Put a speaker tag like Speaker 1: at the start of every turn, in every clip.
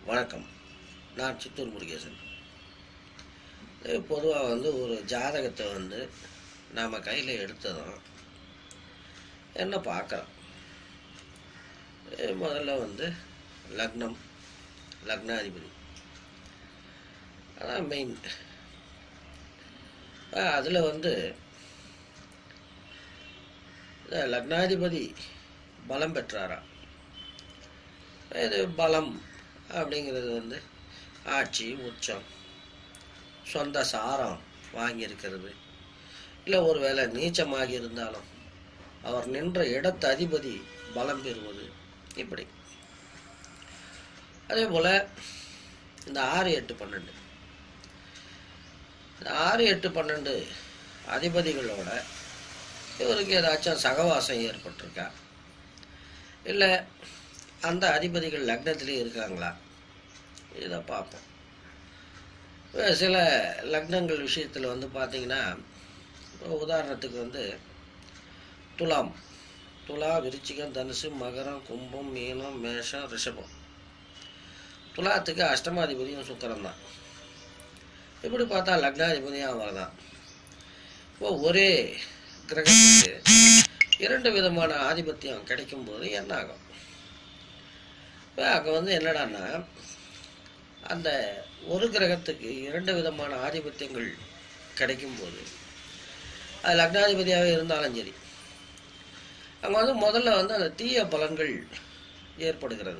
Speaker 1: வணக்கம் நான் சித்தூர் முருகேசன் பொதுவாக வந்து ஒரு ஜாதகத்தை வந்து நாம் கையில் எடுத்ததும் என்ன பார்க்குறோம் முதல்ல வந்து லக்னம் லக்னாதிபதி அதான் மெயின் அதில் வந்து இந்த லக்னாதிபதி பலம் பெற்றாரா இது பலம் அப்படிங்கிறது வந்து ஆட்சி உச்சம் சொந்த சாரம் வாங்கியிருக்கிறது இல்லை ஒருவேளை நீச்சமாகி இருந்தாலும் அவர் நின்ற இடத்து அதிபதி பலம் பெறுவது இப்படி அதே போல் இந்த ஆறு எட்டு பன்னெண்டு இந்த ஆறு எட்டு பன்னெண்டு அதிபதிகளோட இவருக்கு ஏதாச்சும் சகவாசம் ஏற்பட்டிருக்கா இல்லை அந்த அதிபதிகள் லக்னத்திலே இருக்காங்களா இதை பார்ப்போம் இப்ப சில லக்னங்கள் விஷயத்தில் வந்து பார்த்தீங்கன்னா இப்போ உதாரணத்துக்கு வந்து துலாம் துலா விருச்சிகம் தனுசு மகரம் கும்பம் மீனம் மேஷம் ரிஷபம் துலாத்துக்கு அஷ்டமாதிபதியும் சுக்கரம் தான் இப்படி பார்த்தா லக்னாதிபதியும் அவர் தான் இப்போ ஒரே கிரகத்துக்கு இரண்டு விதமான ஆதிபத்தியம் கிடைக்கும்போது என்ன ஆகும் இப்போ அங்கே வந்து என்னடான்னா அந்த ஒரு கிரகத்துக்கு இரண்டு விதமான ஆதிபத்தியங்கள் கிடைக்கும்போது அது லக்னாதிபதியாகவே இருந்தாலும் சரி அங்கே வந்து முதல்ல வந்து அந்த தீய பலன்கள் ஏற்படுகிறது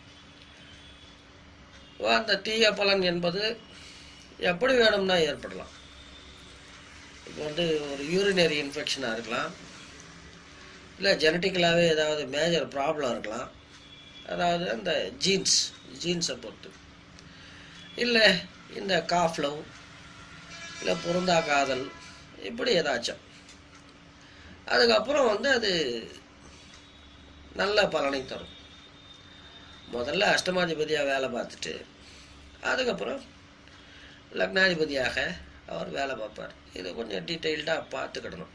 Speaker 1: இப்போ அந்த தீய பலன் என்பது எப்படி வேணும்னா ஏற்படலாம் இப்போ வந்து ஒரு யூரினரி இன்ஃபெக்ஷனாக இருக்கலாம் இல்லை ஜெனட்டிக்கலாகவே ஏதாவது மேஜர் ப்ராப்ளம் இருக்கலாம் அதாவது அந்த ஜீன்ஸ் ஜீன்ஸை பொறுத்து இல்லை இந்த காஃப் லவ் இல்லை பொருந்தா காதல் இப்படி ஏதாச்சும் அதுக்கப்புறம் வந்து அது நல்ல பலனை தரும் முதல்ல அஷ்டமாதிபதியாக வேலை பார்த்துட்டு அதுக்கப்புறம் லக்னாதிபதியாக அவர் வேலை பார்ப்பார் இது கொஞ்சம் டீட்டெயில்டாக பார்த்துக்கிடணும்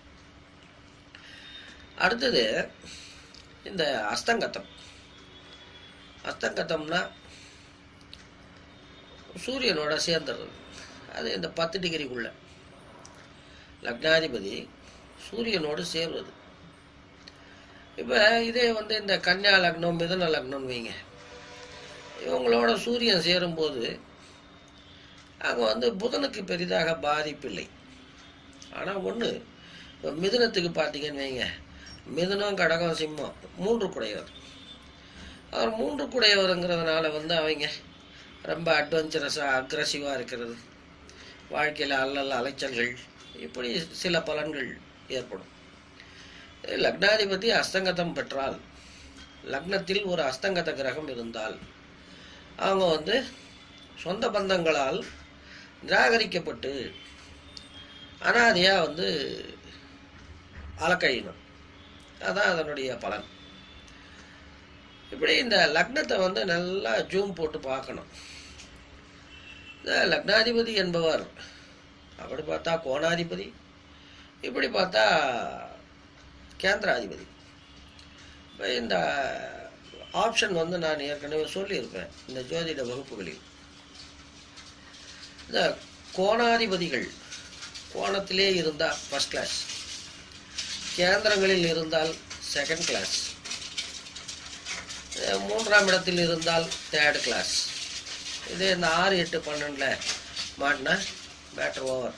Speaker 1: அடுத்தது இந்த அஸ்தங்கத்தம் அஸ்தங்கத்தம்னா சூரியனோட சேர்ந்துடுறது அது இந்த பத்து டிகிரிக்குள்ள லக்னாதிபதி சூரியனோடு சேர்வது இப்போ இதே வந்து இந்த கன்னியா லக்னம் மிதன லக்னம் வைங்க இவங்களோட சூரியன் சேரும்போது அங்கே வந்து புதனுக்கு பெரிதாக பாதிப்பில்லை ஆனால் ஒன்று இப்போ மிதுனத்துக்கு பார்த்தீங்கன்னு வைங்க மிதுனம் கடகம் சிம்மம் மூன்று குடையவர் அவர் மூன்று குடையவருங்கிறதுனால வந்து அவங்க ரொம்ப அட்வென்ச்சரஸாக அக்ரஸிவாக இருக்கிறது வாழ்க்கையில் அல்லல் அலைச்சல்கள் இப்படி சில பலன்கள் ஏற்படும் லக்னாதிபதி அஸ்தங்கதம் பெற்றால் லக்னத்தில் ஒரு அஸ்தங்கத கிரகம் இருந்தால் அவங்க வந்து சொந்த பந்தங்களால் நிராகரிக்கப்பட்டு அனாதையாக வந்து அலக்கழியணும் அதான் அதனுடைய பலன் இப்படி இந்த லக்னத்தை வந்து நல்லா ஜூம் போட்டு பார்க்கணும் இந்த லக்னாதிபதி என்பவர் அப்படி பார்த்தா கோணாதிபதி இப்படி பார்த்தா கேந்திராதிபதி இப்போ இந்த ஆப்ஷன் வந்து நான் ஏற்கனவே சொல்லியிருப்பேன் இந்த ஜோதிட வகுப்புகளில் இந்த கோணாதிபதிகள் கோணத்திலே இருந்தால் ஃபஸ்ட் கிளாஸ் கேந்திரங்களில் இருந்தால் செகண்ட் கிளாஸ் மூன்றாம் இடத்தில் இருந்தால் தேர்ட் கிளாஸ் இதே இந்த ஆறு எட்டு பன்னெண்டில் மாட்டினா பேட்டர் ஓவர்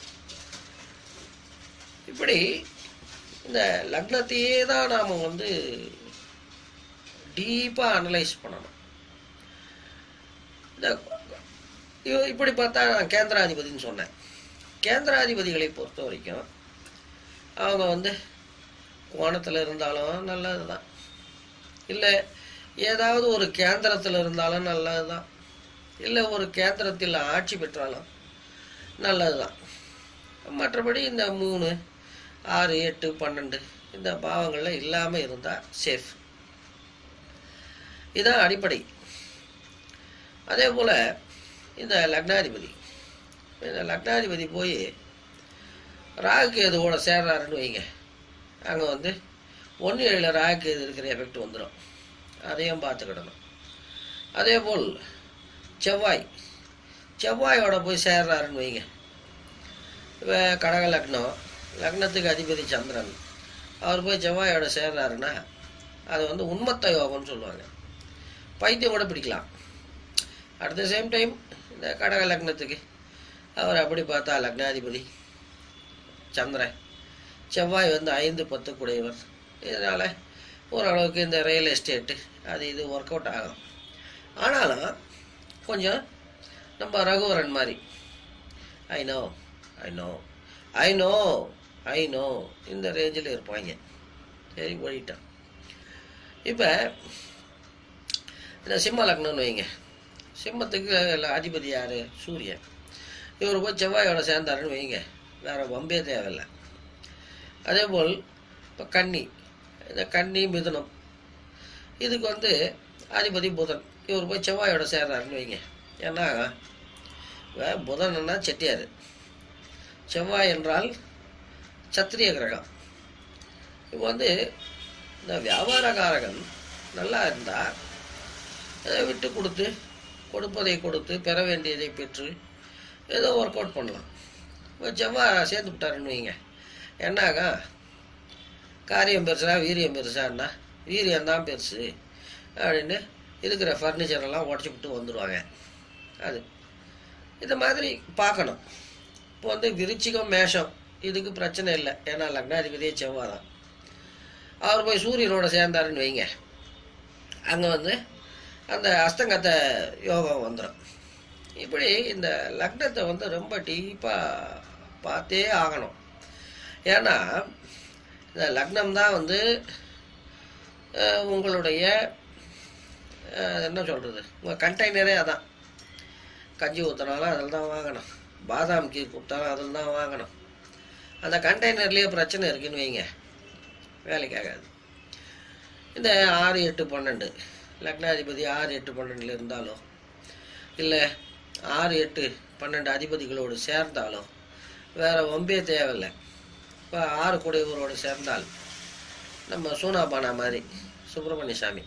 Speaker 1: இப்படி இந்த லக்னத்தையே தான் நாம் வந்து டீப்பாக அனலைஸ் பண்ணணும் இந்த இவ- இப்படி பார்த்தா நான் கேந்திராதிபதின்னு சொன்னேன் கேந்திராதிபதிகளை பொறுத்த வரைக்கும் அவங்க வந்து கோணத்தில் இருந்தாலும் நல்லது தான் இல்லை ஏதாவது ஒரு கேந்திரத்தில் இருந்தாலும் நல்லது தான் இல்லை ஒரு கேந்திரத்தில் ஆட்சி பெற்றாலும் நல்லது தான் மற்றபடி இந்த மூணு ஆறு எட்டு பன்னெண்டு இந்த பாவங்களில் இல்லாமல் இருந்தால் சேஃப் இதான் அடிப்படை அதே போல் இந்த லக்னாதிபதி இந்த லக்னாதிபதி போய் ராகுகேதுவோட சேர்றாருன்னு வைங்க அங்கே வந்து ஒன்று ஏழில் ராகுகேது இருக்கிற எஃபெக்ட் வந்துடும் அதையும் பார்த்துக்கிடணும் அதே போல் செவ்வாய் செவ்வாயோட போய் சேர்றாருன்னு வைங்க இப்போ கடக லக்னம் லக்னத்துக்கு அதிபதி சந்திரன் அவர் போய் செவ்வாயோட சேர்றாருன்னா அது வந்து உண்மத்த யோகம்னு சொல்லுவாங்க பைத்தியம் கூட பிடிக்கலாம் அட் த சேம் டைம் இந்த கடக லக்னத்துக்கு அவர் அப்படி பார்த்தா லக்னாதிபதி சந்திரன் செவ்வாய் வந்து ஐந்து பத்து குடையவர் இதனால் ஓரளவுக்கு இந்த ரியல் எஸ்டேட்டு அது இது ஒர்க் அவுட் ஆகும் ஆனாலும் கொஞ்சம் நம்ம ரகுவரன் மாதிரி I know I know I know I know இந்த ரேஞ்சில் இருப்பாங்க சரி ஓடிட்டான் இப்போ இந்த சிம்ம லக்னம்னு வைங்க சிம்மத்துக்கு அதிபதி யார் சூரியன் இவர் போய் செவ்வாயோட சேர்ந்தாருன்னு வைங்க வேற வம்பே தேவையில்லை அதே போல் இப்போ கன்னி இந்த கன்னி மிதுனம் இதுக்கு வந்து அதிபதி புதன் இவர் போய் செவ்வாயோட சேர்றாருன்னு வைங்க ஏன்னா வே- புதன்னா செட்டியார் செவ்வாய் என்றால் சத்திரிய கிரகம் இப்போ வந்து இந்த வியாபாரகாரகன் நல்லா இருந்தால் அதை விட்டு கொடுத்து கொடுப்பதை கொடுத்து பெற வேண்டியதை பெற்று ஏதோ ஒர்க் அவுட் பண்ணலாம் இப்போ செவ்வாய் சேர்ந்து விட்டாருன்னு வைங்க என்னாகா காரியம் பெருசா வீரியம் பெருசான்னா வீரியம் தான் பெருசு அப்படின்னு இருக்கிற ஃபர்னிச்சர் எல்லாம் உடச்சி விட்டு வந்துடுவாங்க அது இந்த மாதிரி பார்க்கணும் இப்போ வந்து விருச்சிகம் மேஷம் இதுக்கு பிரச்சனை இல்லை ஏன்னா லக்னாதிபதியே செவ்வாய் தான் அவர் போய் சூரியனோட சேர்ந்தாருன்னு வைங்க அங்கே வந்து அந்த அஸ்தங்கத்த யோகம் வந்துடும் இப்படி இந்த லக்னத்தை வந்து ரொம்ப டீப்பாக பார்த்தே ஆகணும் ஏன்னா இந்த லக்னம் தான் வந்து அஹ், உங்களுடைய அஹ், என்ன சொல்கிறது உங்கள் கண்டெய்னரே அதான் கஞ்சி ஊற்றினாலும் அதில் தான் வாங்கணும் பாதாம் கீர் கொடுத்தாலும் அதில் தான் வாங்கணும் அந்த கண்டெய்னர்லேயே பிரச்சனை இருக்குன்னு வைங்க வேலைக்கு ஆகாது இந்த ஆறு எட்டு பன்னெண்டு லக்னாதிபதி ஆறு எட்டு பன்னெண்டில் இருந்தாலோ இல்லை ஆறு எட்டு பன்னெண்டு அதிபதிகளோடு சேர்ந்தாலோ வேற வம்பே தேவையில்லை இப்போ ஆறு குடையவரோடு சேர்ந்தால் நம்ம சூனாபானா மாதிரி சுப்பிரமணிய சாமி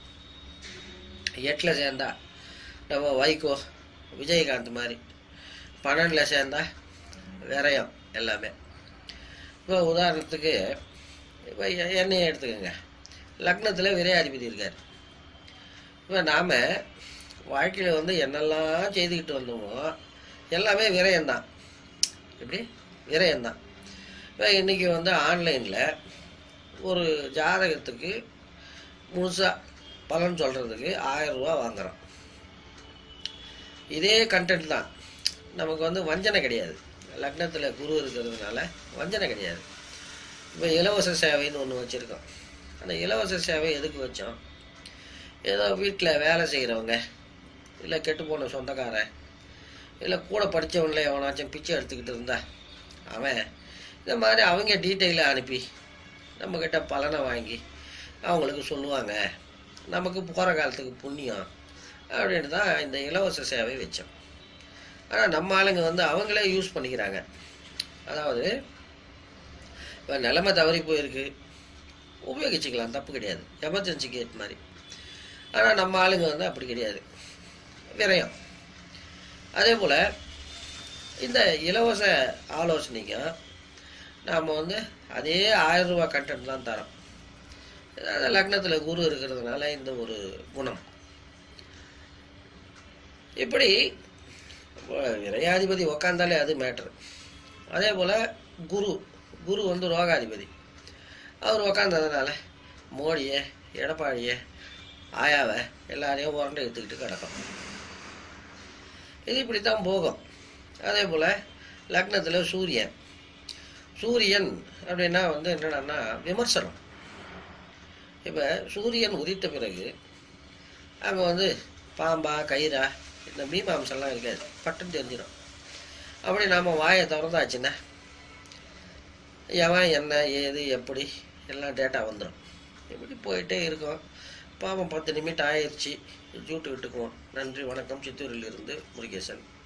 Speaker 1: எட்டில் சேர்ந்தா நம்ம வைகோ விஜயகாந்த் மாதிரி பன்னெண்டில் சேர்ந்தா விரயம் எல்லாமே இப்போ உதாரணத்துக்கு இப்போ எ- என்னையே எடுத்துக்கோங்க லக்னத்தில் விரையாதிபதி இருக்கார் இப்போ நாம் வாழ்க்கையில் வந்து என்னெல்லாம் செய்துக்கிட்டு வந்தோமோ எல்லாமே விரயம்தான் எப்படி விரயம்தான் இப்போ இன்றைக்கி வந்து ஆன்லைனில் ஒரு ஜாதகத்துக்கு முழுசாக பலன் சொல்கிறதுக்கு ரூபா வாங்குறோம் இதே கண்டென்ட் தான் நமக்கு வந்து வஞ்சனை கிடையாது லக்னத்தில் குரு இருக்கிறதுனால வஞ்சனை கிடையாது இப்போ இலவச சேவைன்னு ஒன்று வச்சுருக்கோம் அந்த இலவச சேவை எதுக்கு வச்சோம் ஏதோ வீட்டில் வேலை செய்கிறவங்க இல்லை கெட்டுப்போன சொந்தக்காரன் இல்லை கூட படித்தவங்கள எவனாச்சும் பிச்சை எடுத்துக்கிட்டு இருந்தா அவன் இந்த மாதிரி அவங்க டீட்டெயிலை அனுப்பி நம்மக்கிட்ட பலனை வாங்கி அவங்களுக்கு சொல்லுவாங்க நமக்கு போகிற காலத்துக்கு புண்ணியம் அப்படின்னு தான் இந்த இலவச சேவை வச்சோம் ஆனால் நம்ம ஆளுங்க வந்து அவங்களே யூஸ் பண்ணிக்கிறாங்க அதாவது இப்போ நிலைமை தவறி போயிருக்கு உபயோகிச்சுக்கலாம் தப்பு கிடையாது எமர்ஜென்சி கேட் மாதிரி ஆனால் நம்ம ஆளுங்க வந்து அப்படி கிடையாது விரயம் அதே போல் இந்த இலவச ஆலோசனைக்கும் நாம் வந்து அதே ஆயிரம் ரூபாய் கண்டென்ட் தான் தரோம் அதாவது லக்னத்தில் குரு இருக்கிறதுனால இந்த ஒரு குணம் இப்படி விரையாதிபதி உக்காந்தாலே அது மேட்ரு அதே போல் குரு குரு வந்து ரோகாதிபதி அவர் உக்காந்ததுனால மோடியை எடப்பாடியை ஆயாவை எல்லாரையும் உரண்டை எடுத்துக்கிட்டு கிடக்கும் இது இப்படித்தான் போகும் அதே போல் லக்னத்தில் சூரியன் சூரியன் அப்படின்னா வந்து என்னடான்னா விமர்சனம் இப்போ சூரியன் உதித்த பிறகு அங்கே வந்து பாம்பா கயிறா இந்த மீமாம்சம்லாம் இருக்காது பட்டுன்னு தெரிஞ்சிடும் அப்படி நாம் வாயை திறந்தாச்சுன்னா எவன் என்ன ஏது எப்படி எல்லாம் டேட்டா வந்துடும் இப்படி போயிட்டே இருக்கோம் பாவம் பத்து நிமிடம் ஆயிடுச்சு ஜூட்டு விட்டுக்குவோம் நன்றி வணக்கம் சித்தூரிலிருந்து முருகேசன்